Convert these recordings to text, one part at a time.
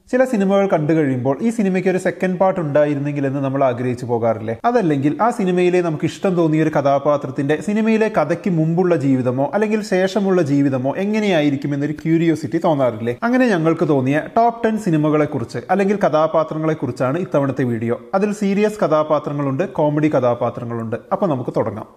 ചില സിനിമകൾ കണ്ടു കഴിയുമ്പോൾ ഈ സിനിമയ്ക്ക് ഒരു സെക്കൻഡ് പാർട്ട് ഉണ്ടായിരുന്നെങ്കിൽ എന്ന് നമ്മൾ ആഗ്രഹിച്ചു പോകാറില്ലേ അതല്ലെങ്കിൽ ആ സിനിമയിലെ നമുക്ക് ഇഷ്ടം തോന്നിയ ഒരു കഥാപാത്രത്തിന്റെ സിനിമയിലെ കഥയ്ക്ക് മുമ്പുള്ള ജീവിതമോ അല്ലെങ്കിൽ ശേഷമുള്ള ജീവിതമോ എങ്ങനെയായിരിക്കും എന്നൊരു ക്യൂരിയോസിറ്റി തോന്നാറില്ലേ അങ്ങനെ ഞങ്ങൾക്ക് തോന്നിയ ടോപ്പ് ടെൻ സിനിമകളെ കുറിച്ച് അല്ലെങ്കിൽ കഥാപാത്രങ്ങളെ കുറിച്ചാണ് ഇത്തവണത്തെ വീഡിയോ അതിൽ സീരിയസ് കഥാപാത്രങ്ങളുണ്ട് കോമഡി കഥാപാത്രങ്ങളുണ്ട് അപ്പൊ നമുക്ക് തുടങ്ങാം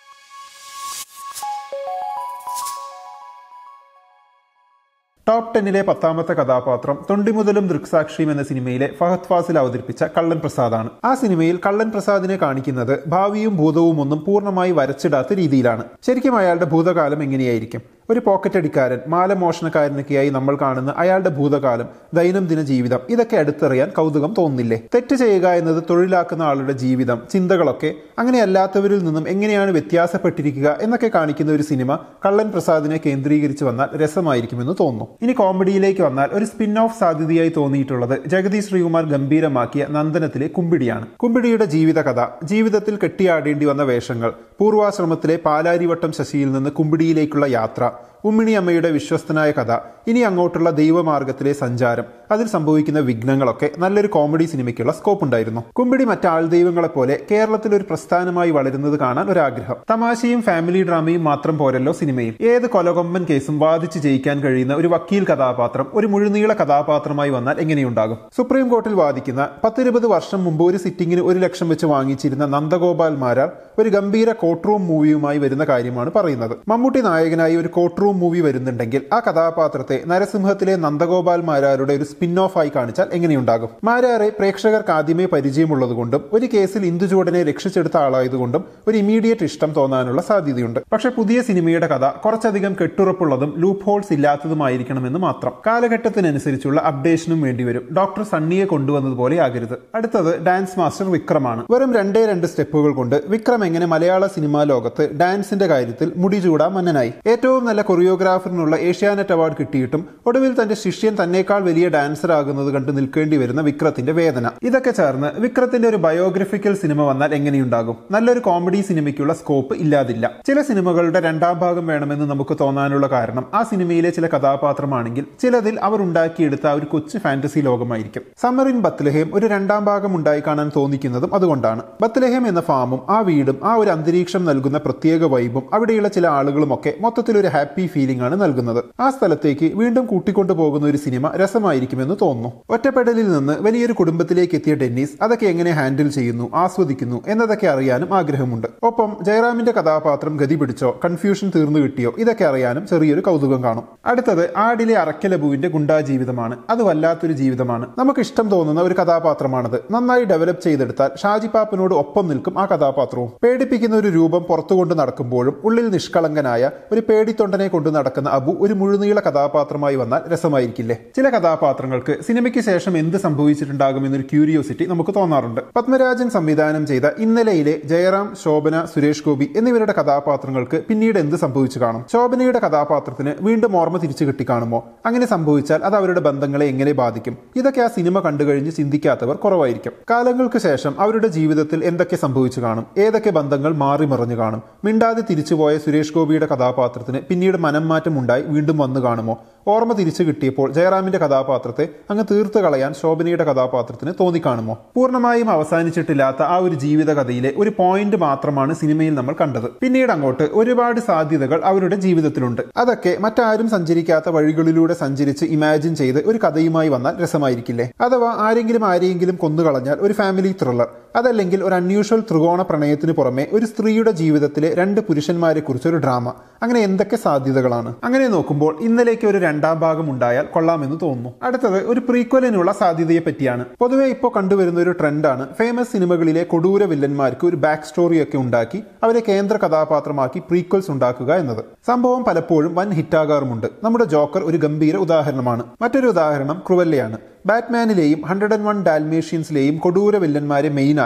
ടോപ്പ് ടെന്നിലെ പത്താമത്തെ കഥാപാത്രം തൊണ്ടിമുതലും ദൃക്സാക്ഷിയും എന്ന സിനിമയിലെ ഫഹദ് ഫാസിൽ അവതരിപ്പിച്ച കള്ളൻ പ്രസാദാണ് ആ സിനിമയിൽ കള്ളൻ പ്രസാദിനെ കാണിക്കുന്നത് ഭാവിയും ഭൂതവും ഒന്നും പൂർണ്ണമായി വരച്ചിടാത്ത രീതിയിലാണ് ശരിക്കും അയാളുടെ ഭൂതകാലം എങ്ങനെയായിരിക്കും ഒരു പോക്കറ്റ് അടിക്കാരൻ മാലമോഷണക്കാരനൊക്കെയായി നമ്മൾ കാണുന്ന അയാളുടെ ഭൂതകാലം ദൈനംദിന ജീവിതം ഇതൊക്കെ അടുത്തറിയാൻ കൗതുകം തോന്നുന്നില്ലേ തെറ്റ് ചെയ്യുക എന്നത് തൊഴിലാക്കുന്ന ആളുടെ ജീവിതം ചിന്തകളൊക്കെ അങ്ങനെ അല്ലാത്തവരിൽ നിന്നും എങ്ങനെയാണ് വ്യത്യാസപ്പെട്ടിരിക്കുക എന്നൊക്കെ കാണിക്കുന്ന ഒരു സിനിമ കള്ളൻ പ്രസാദിനെ കേന്ദ്രീകരിച്ച് വന്നാൽ രസമായിരിക്കുമെന്ന് തോന്നുന്നു ഇനി കോമഡിയിലേക്ക് വന്നാൽ ഒരു സ്പിൻ ഓഫ് സാധ്യതയായി തോന്നിയിട്ടുള്ളത് ജഗതി ശ്രീകുമാർ ഗംഭീരമാക്കിയ നന്ദനത്തിലെ കുമ്പിടിയാണ് കുമ്പിടിയുടെ ജീവിതകഥ ജീവിതത്തിൽ കെട്ടിയാടേണ്ടി വന്ന വേഷങ്ങൾ പൂർവാശ്രമത്തിലെ പാലാരിവട്ടം ശശിയിൽ നിന്ന് കുമ്പിടിയിലേക്കുള്ള യാത്ര ഉമ്മിണി അമ്മയുടെ വിശ്വസ്തനായ കഥ ഇനി അങ്ങോട്ടുള്ള ദൈവമാർഗത്തിലെ സഞ്ചാരം അതിൽ സംഭവിക്കുന്ന വിഘ്നങ്ങളൊക്കെ നല്ലൊരു കോമഡി സിനിമയ്ക്കുള്ള സ്കോപ്പ് ഉണ്ടായിരുന്നു കുമ്പിടി മറ്റാൾ ദൈവങ്ങളെ പോലെ കേരളത്തിൽ ഒരു പ്രസ്ഥാനമായി വളരുന്നത് കാണാൻ ഒരാഗ്രഹം തമാശയും ഫാമിലി ഡ്രാമയും മാത്രം പോരല്ലോ സിനിമയിൽ ഏത് കൊലകൊമ്പൻ കേസും വാദിച്ച് ജയിക്കാൻ കഴിയുന്ന ഒരു വക്കീൽ കഥാപാത്രം ഒരു മുഴുനീള കഥാപാത്രമായി വന്നാൽ എങ്ങനെയുണ്ടാകും സുപ്രീം കോർട്ടിൽ വാദിക്കുന്ന പത്തിരുപത് വർഷം മുമ്പ് ഒരു സിറ്റിംഗിന് ഒരു ലക്ഷം വെച്ച് വാങ്ങിച്ചിരുന്ന നന്ദഗോപാൽ മാരാർ ഒരു ഗംഭീര കോർട്ട് റൂം മൂവിയുമായി വരുന്ന കാര്യമാണ് പറയുന്നത് മമ്മൂട്ടി നായകനായി ഒരു കോർട്ട് റൂം മൂവി വരുന്നുണ്ടെങ്കിൽ ആ കഥാപാത്രത്തെ നരസിംഹത്തിലെ നന്ദഗോപാൽ മാരാരുടെ ഒരു സ്പിൻ ഓഫ് ആയി കാണിച്ചാൽ എങ്ങനെയുണ്ടാകും മാരാറെ പ്രേക്ഷകർക്ക് ആദ്യമേ പരിചയമുള്ളതുകൊണ്ടും ഒരു കേസിൽ ഇന്ദുചൂടനെ രക്ഷിച്ചെടുത്ത ആളായതുകൊണ്ടും ഒരു ഇമീഡിയറ്റ് ഇഷ്ടം തോന്നാനുള്ള സാധ്യതയുണ്ട് പക്ഷെ പുതിയ സിനിമയുടെ കഥ കുറച്ചധികം കെട്ടുറപ്പുള്ളതും ലൂപ്പ് ഹോൾസ് ഇല്ലാത്തതുമായിരിക്കണമെന്ന് മാത്രം കാലഘട്ടത്തിനനുസരിച്ചുള്ള അപ്ഡേഷനും വേണ്ടിവരും ഡോക്ടർ സണ്ണിയെ കൊണ്ടുവന്നതുപോലെ ആകരുത് അടുത്തത് ഡാൻസ് മാസ്റ്റർ വിക്രമാണ് വെറും രണ്ടേ രണ്ട് സ്റ്റെപ്പുകൾ കൊണ്ട് വിക്രം എങ്ങനെ മലയാള സിനിമാ ലോകത്ത് ഡാൻസിന്റെ കാര്യത്തിൽ മുടിചൂടാ മന്നനായി ഏറ്റവും നല്ല കൊറിയോഗ്രാഫറിനുള്ള ഏഷ്യാനെറ്റ് അവാർഡ് കിട്ടിയിട്ടും ഒടുവിൽ തന്റെ ശിഷ്യൻ തന്നേക്കാൾ വലിയ ഡാൻസർ ആകുന്നത് കണ്ട് നിൽക്കേണ്ടി വരുന്ന വിക്രത്തിന്റെ വേദന ഇതൊക്കെ ചേർന്ന് വിക്രത്തിന്റെ ഒരു ബയോഗ്രഫിക്കൽ സിനിമ വന്നാൽ എങ്ങനെയുണ്ടാകും നല്ലൊരു കോമഡി സിനിമയ്ക്കുള്ള സ്കോപ്പ് ഇല്ലാതില്ല ചില സിനിമകളുടെ രണ്ടാം ഭാഗം വേണമെന്ന് നമുക്ക് തോന്നാനുള്ള കാരണം ആ സിനിമയിലെ ചില കഥാപാത്രമാണെങ്കിൽ ചിലതിൽ അവർ ഉണ്ടാക്കിയെടുത്ത ആ ഒരു കൊച്ചു ഫാന്റസി ലോകമായിരിക്കും സമ്മർ ഇൻ ബത്ലഹേം ഒരു രണ്ടാം ഭാഗം ഉണ്ടായി കാണാൻ തോന്നിക്കുന്നതും അതുകൊണ്ടാണ് ബത്ലഹേം എന്ന ഫാമും ആ വീടും ആ ഒരു അന്തരീക്ഷം നൽകുന്ന പ്രത്യേക വൈബും അവിടെയുള്ള ചില ആളുകളുമൊക്കെ മൊത്തത്തിൽ ഒരു ഹാപ്പി ഫീലിംഗ് ആണ് നൽകുന്നത് ആ സ്ഥലത്തേക്ക് വീണ്ടും കൂട്ടിക്കൊണ്ടു പോകുന്ന ഒരു സിനിമ രസമായിരിക്കുമെന്ന് തോന്നുന്നു ഒറ്റപ്പെടലിൽ നിന്ന് വലിയൊരു കുടുംബത്തിലേക്ക് എത്തിയ ഡെന്നീസ് അതൊക്കെ എങ്ങനെ ഹാൻഡിൽ ചെയ്യുന്നു ആസ്വദിക്കുന്നു എന്നതൊക്കെ അറിയാനും ആഗ്രഹമുണ്ട് ഒപ്പം ജയറാമിന്റെ കഥാപാത്രം ഗതി പിടിച്ചോ കൺഫ്യൂഷൻ തീർന്നു കിട്ടിയോ ഇതൊക്കെ അറിയാനും ചെറിയൊരു കൗതുകം കാണും അടുത്തത് ആടിലെ അറക്കലബുവിന്റെ ഗുണ്ടാ ജീവിതമാണ് അത് വല്ലാത്തൊരു ജീവിതമാണ് നമുക്ക് ഇഷ്ടം തോന്നുന്ന ഒരു കഥാപാത്രമാണത് നന്നായി ഡെവലപ്പ് ചെയ്തെടുത്താൽ ഷാജി പാപ്പനോട് ഒപ്പം നിൽക്കും ആ കഥാപാത്രവും പേടിപ്പിക്കുന്ന ഒരു രൂപം പുറത്തുകൊണ്ട് നടക്കുമ്പോഴും ഉള്ളിൽ നിഷ്കളങ്കനായ ഒരു പേടിത്തൊണ്ടനെ കൊണ്ട് നടക്കുന്ന അബു ഒരു മുഴുനീള കഥാപാത്രമായി വന്നാൽ രസമായിരിക്കില്ലേ ചില കഥാപാത്രങ്ങൾക്ക് സിനിമയ്ക്ക് ശേഷം എന്ത് സംഭവിച്ചിട്ടുണ്ടാകും എന്നൊരു ക്യൂരിയോസിറ്റി നമുക്ക് തോന്നാറുണ്ട് പത്മരാജൻ സംവിധാനം ചെയ്ത ഇന്നലെയിലെ ജയറാം ശോഭന സുരേഷ് ഗോപി എന്നിവരുടെ കഥാപാത്രങ്ങൾക്ക് പിന്നീട് എന്ത് സംഭവിച്ചു കാണും ശോഭനയുടെ കഥാപാത്രത്തിന് വീണ്ടും ഓർമ്മ തിരിച്ചു കിട്ടിക്കാണുമോ അങ്ങനെ സംഭവിച്ചാൽ അത് അവരുടെ ബന്ധങ്ങളെ എങ്ങനെ ബാധിക്കും ഇതൊക്കെ ആ സിനിമ കണ്ടുകഴിഞ്ഞ് ചിന്തിക്കാത്തവർ കുറവായിരിക്കും കാലങ്ങൾക്ക് ശേഷം അവരുടെ ജീവിതത്തിൽ എന്തൊക്കെ സംഭവിച്ചു കാണും ഏതൊക്കെ ബന്ധങ്ങൾ മാറി മറിഞ്ഞു കാണും മിണ്ടാതെ തിരിച്ചുപോയ സുരേഷ് ഗോപിയുടെ കഥാപാത്രത്തിന് പിന്നീട് മനം മാറ്റം ഉണ്ടായി വീണ്ടും വന്നു കാണുമോ ഓർമ്മ തിരിച്ചു കിട്ടിയപ്പോൾ ജയറാമിന്റെ കഥാപാത്രത്തെ അങ്ങ് തീർത്ത് കളയാൻ ശോഭനയുടെ കഥാപാത്രത്തിന് തോന്നിക്കാണുമോ പൂർണ്ണമായും അവസാനിച്ചിട്ടില്ലാത്ത ആ ഒരു ജീവിതകഥയിലെ ഒരു പോയിന്റ് മാത്രമാണ് സിനിമയിൽ നമ്മൾ കണ്ടത് പിന്നീട് അങ്ങോട്ട് ഒരുപാട് സാധ്യതകൾ അവരുടെ ജീവിതത്തിലുണ്ട് അതൊക്കെ മറ്റാരും സഞ്ചരിക്കാത്ത വഴികളിലൂടെ സഞ്ചരിച്ച് ഇമാജിൻ ചെയ്ത് ഒരു കഥയുമായി വന്നാൽ രസമായിരിക്കില്ലേ അഥവാ ആരെങ്കിലും ആരെയെങ്കിലും കൊന്നുകളഞ്ഞാൽ ഒരു ഫാമിലി ത്രില്ലർ അതല്ലെങ്കിൽ ഒരു അൺയൂഷ്വൽ ത്രികോണ പ്രണയത്തിന് പുറമെ ഒരു സ്ത്രീയുടെ ജീവിതത്തിലെ രണ്ട് പുരുഷന്മാരെ കുറിച്ച് ഒരു ഡ്രാമ അങ്ങനെ എന്തൊക്കെ സാധ്യതകളാണ് അങ്ങനെ നോക്കുമ്പോൾ ഇന്നലേക്ക് ഒരു രണ്ടാം ഭാഗം ഉണ്ടായാൽ കൊള്ളാമെന്ന് തോന്നുന്നു അടുത്തത് ഒരു പ്രീക്വലിനുള്ള സാധ്യതയെ പറ്റിയാണ് പൊതുവെ ഇപ്പോൾ കണ്ടുവരുന്ന ഒരു ട്രെൻഡാണ് ഫേമസ് സിനിമകളിലെ കൊടൂര വില്ലന്മാർക്ക് ഒരു ബാക്ക് സ്റ്റോറി ഒക്കെ ഉണ്ടാക്കി അവരെ കേന്ദ്ര കഥാപാത്രമാക്കി പ്രീക്വൽസ് ഉണ്ടാക്കുക എന്നത് സംഭവം പലപ്പോഴും വൻ ഹിറ്റാകാറുമുണ്ട് നമ്മുടെ ജോക്കർ ഒരു ഗംഭീര ഉദാഹരണമാണ് മറ്റൊരു ഉദാഹരണം ക്രുവല്ലയാണ് ബാറ്റ്മാനിലെയും ഹൺഡ്രഡ് ആൻഡ് വൺ ഡാൽമേഷ്യൻസിലെയും കൊടൂര വില്ലന്മാരെ മെയിനാക്കി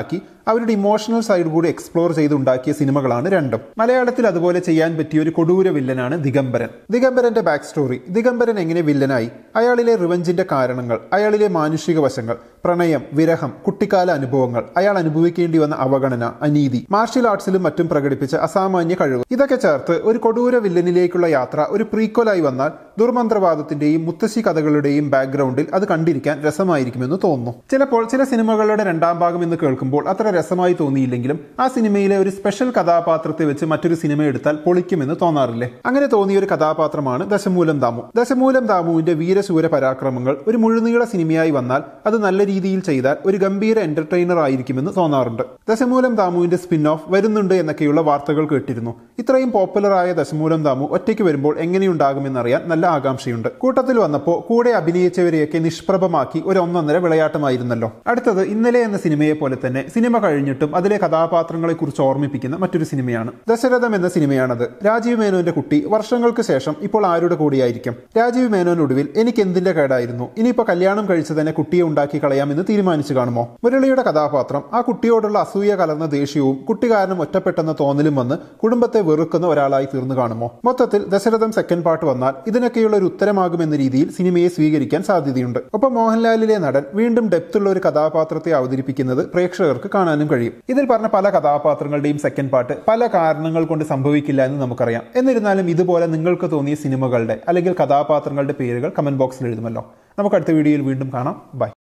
അവരുടെ ഇമോഷണൽ സൈഡ് കൂടി എക്സ്പ്ലോർ ചെയ്ത് ഉണ്ടാക്കിയ സിനിമകളാണ് രണ്ടും മലയാളത്തിൽ അതുപോലെ ചെയ്യാൻ പറ്റിയ ഒരു കൊടൂര വില്ലനാണ് ദിഗംബരൻ ദിഗംബരന്റെ ബാക്ക് സ്റ്റോറി ദിഗംബരൻ എങ്ങനെ വില്ലനായി അയാളിലെ റിവഞ്ചിന്റെ കാരണങ്ങൾ അയാളിലെ മാനുഷിക വശങ്ങൾ പ്രണയം വിരഹം കുട്ടിക്കാല അനുഭവങ്ങൾ അയാൾ അനുഭവിക്കേണ്ടി വന്ന അവഗണന അനീതി മാർഷ്യൽ ആർട്സിലും മറ്റും പ്രകടിപ്പിച്ച അസാമാന്യ കഴിവ് ഇതൊക്കെ ചേർത്ത് ഒരു കൊടൂര വില്ലനിലേക്കുള്ള യാത്ര ഒരു പ്രീക്വലായി വന്നാൽ ദുർമന്ത്രവാദത്തിന്റെയും മുത്തശ്ശി കഥകളുടെയും ബാക്ക്ഗ്രൗണ്ടിൽ അത് കണ്ടിരിക്കാൻ രസമായിരിക്കുമെന്ന് തോന്നുന്നു ചിലപ്പോൾ ചില സിനിമകളുടെ രണ്ടാം ഭാഗം എന്ന് കേൾക്കുമ്പോൾ അത്ര രസമായി തോന്നിയില്ലെങ്കിലും ആ സിനിമയിലെ ഒരു സ്പെഷ്യൽ കഥാപാത്രത്തെ വെച്ച് മറ്റൊരു സിനിമ എടുത്താൽ പൊളിക്കുമെന്ന് തോന്നാറില്ലേ അങ്ങനെ തോന്നിയ ഒരു കഥാപാത്രമാണ് ദശമൂലം ദാമു ദശമൂലം ദാമുവിന്റെ വീരശൂര പരാക്രമങ്ങൾ ഒരു മുഴുനീള സിനിമയായി വന്നാൽ അത് നല്ല രീതിയിൽ ചെയ്താൽ ഒരു ഗംഭീര എന്റർടൈനർ ആയിരിക്കുമെന്ന് തോന്നാറുണ്ട് ദശമൂലം ദാമുവിന്റെ സ്പിൻ ഓഫ് വരുന്നുണ്ട് എന്നൊക്കെയുള്ള വാർത്തകൾ കേട്ടിരുന്നു ഇത്രയും പോപ്പുലറായ ദശമൂലം ദാമു ഒറ്റയ്ക്ക് വരുമ്പോൾ എങ്ങനെയുണ്ടാകുമെന്നറിയാൻ നല്ല ആകാംക്ഷയുണ്ട് കൂട്ടത്തിൽ വന്നപ്പോൾ കൂടെ അഭിനയിച്ചവരെയൊക്കെ നിഷ്പ്രഭമാക്കി ഒരു ഒന്നൊന്നര വിളയാട്ടമായിരുന്നല്ലോ അടുത്തത് ഇന്നലെ എന്ന സിനിമയെ പോലെ തന്നെ സിനിമ കഴിഞ്ഞിട്ടും അതിലെ കഥാപാത്രങ്ങളെ കുറിച്ച് ഓർമ്മിപ്പിക്കുന്ന മറ്റൊരു സിനിമയാണ് ദശരഥം എന്ന സിനിമയാണത് രാജീവ് മേനോന്റെ കുട്ടി വർഷങ്ങൾക്ക് ശേഷം ഇപ്പോൾ ആരുടെ കൂടിയായിരിക്കും രാജീവ് മേനോൻ ഒടുവിൽ എനിക്ക് എന്തിന്റെ കേടായിരുന്നു ഇനിയിപ്പോ കല്യാണം കഴിച്ച് തന്നെ കുട്ടിയെ ഉണ്ടാക്കി കളയാമെന്ന് തീരുമാനിച്ചു കാണുമോ മുരളിയുടെ കഥാപാത്രം ആ കുട്ടിയോടുള്ള അസൂയ കലർന്ന ദേഷ്യവും കുട്ടി കാരണം ഒറ്റപ്പെട്ടെന്ന തോന്നലും വന്ന് കുടുംബത്തെ വെറുക്കുന്ന ഒരാളായി തീർന്നു കാണുമോ മൊത്തത്തിൽ ദശരഥം സെക്കൻഡ് പാർട്ട് വന്നാൽ ഇതിനൊക്കെയുള്ള ഒരു ഉത്തരമാകുമെന്ന രീതിയിൽ സിനിമയെ സ്വീകരിക്കാൻ സാധ്യതയുണ്ട് ഒപ്പം മോഹൻലാലിലെ നടൻ വീണ്ടും ഡെപ്തുള്ള ഒരു കഥാപാത്രത്തെ അവതരിപ്പിക്കുന്നത് പ്രേക്ഷകർക്ക് കാണാനും കഴിയും ഇതിൽ പറഞ്ഞ പല കഥാപാത്രങ്ങളുടെയും സെക്കൻഡ് പാർട്ട് പല കാരണങ്ങൾ കൊണ്ട് സംഭവിക്കില്ല എന്ന് നമുക്കറിയാം എന്നിരുന്നാലും ഇതുപോലെ നിങ്ങൾക്ക് തോന്നിയ സിനിമകളുടെ അല്ലെങ്കിൽ കഥാപാത്രങ്ങളുടെ പേരുകൾ കമന്റ് ബോക്സിൽ എഴുതുമല്ലോ നമുക്ക് അടുത്ത വീഡിയോയിൽ വീണ്ടും കാണാം ബൈ